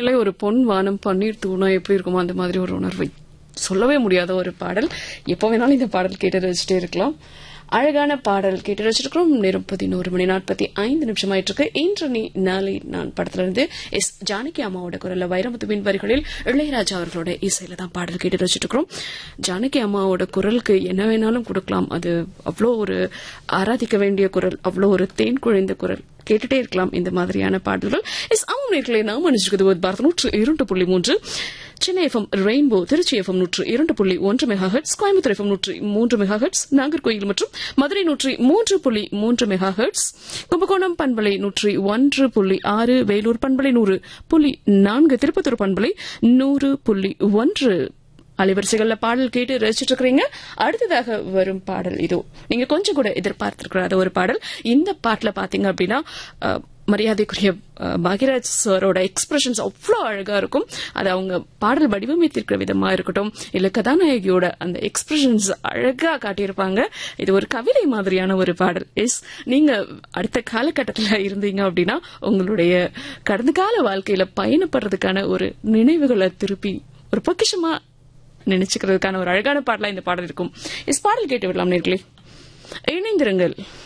மேலே ஒரு பொன் வானம் பன்னீர் தூணா எப்படி இருக்குமோ அந்த மாதிரி ஒரு உணர்வை சொல்லவே முடியாத ஒரு பாடல் எப்போ வேணாலும் இந்த பாடல் கேட்டு ரசிச்சுட்டே இருக்கலாம் அழகான பாடல் கேட்டு ரசிச்சிருக்கிறோம் நேரம் பதினோரு மணி நாற்பத்தி ஐந்து நிமிஷம் ஆயிட்டு இருக்கு இன்று நீ நாளை நான் படத்துல இருந்து எஸ் ஜானகி அம்மாவோட குரல்ல வைரமுத்துவின் வரிகளில் இளையராஜா அவர்களோட இசையில தான் பாடல் கேட்டு ரசிச்சிட்டு இருக்கிறோம் ஜானகி அம்மாவோட குரலுக்கு என்ன வேணாலும் கொடுக்கலாம் அது அவ்வளோ ஒரு ஆராதிக்க வேண்டிய குரல் அவ்வளோ ஒரு தேன் குழைந்த குரல் கேட்டுட்டே இருக்கலாம் இந்த மாதிரியான பாடல்கள் எஸ் ஆமாம் நேர்களை நாம் அணிச்சிருக்கிறது ஒரு பாரத நூற்று இரண்டு புள்ளி மூன்று Chennai FM rainbow Tiruchi FM நூற்று இரண்டு புள்ளி ஒன்று மெகா ஹெட்ஸ் கோயம்புத்தூர் எஃப்எம் நூற்று மூன்று மெகா ஹெட்ஸ் நாகர்கோயில் மற்றும் மதுரை நூற்றி மூன்று புள்ளி மூன்று மெகா ஹெட்ஸ் கும்பகோணம் பண்பலை நூற்றி ஒன்று புள்ளி ஆறு வேலூர் பண்பலை நூறு புள்ளி நான்கு திருப்பத்தூர் பண்பலை நூறு புள்ளி ஒன்று அலைவரிசைகள்ல பாடல் கேட்டு ரசிச்சிட்டு இருக்கிறீங்க அடுத்ததாக வரும் பாடல் இதோ நீங்க கொஞ்சம் கூட எதிர்பார்த்திருக்கிற ஒரு பாடல் இந்த பாட்டுல பாத்தீங்க அப்படின்னா அஹ், மரியாதைக்குரிய அஹ், பாக்யராஜ் சாரோட எக்ஸ்பிரஷன்ஸ் அவ்வளோ அழகா இருக்கும் அது அவங்க பாடல் வடிவமைத்திருக்கிற விதமா இருக்கட்டும் இல்ல கதாநாயகியோட அந்த எக்ஸ்பிரஷன்ஸ் அழகா காட்டியிருப்பாங்க இது ஒரு கவிதை மாதிரியான ஒரு பாடல் எஸ் நீங்க அடுத்த காலகட்டத்துல இருந்தீங்க அப்படின்னா உங்களுடைய கடந்த கால வாழ்க்கையில பயணப்படுறதுக்கான ஒரு நினைவுகளை திருப்பி ஒரு பொக்கிஷமா நினைச்சுக்கிறதுக்கான ஒரு அழகான பாடலா இந்த பாடல் இருக்கும் இஸ் பாடல் கேட்டு விடலாம் நேர்களே இணைந்திருங்கள்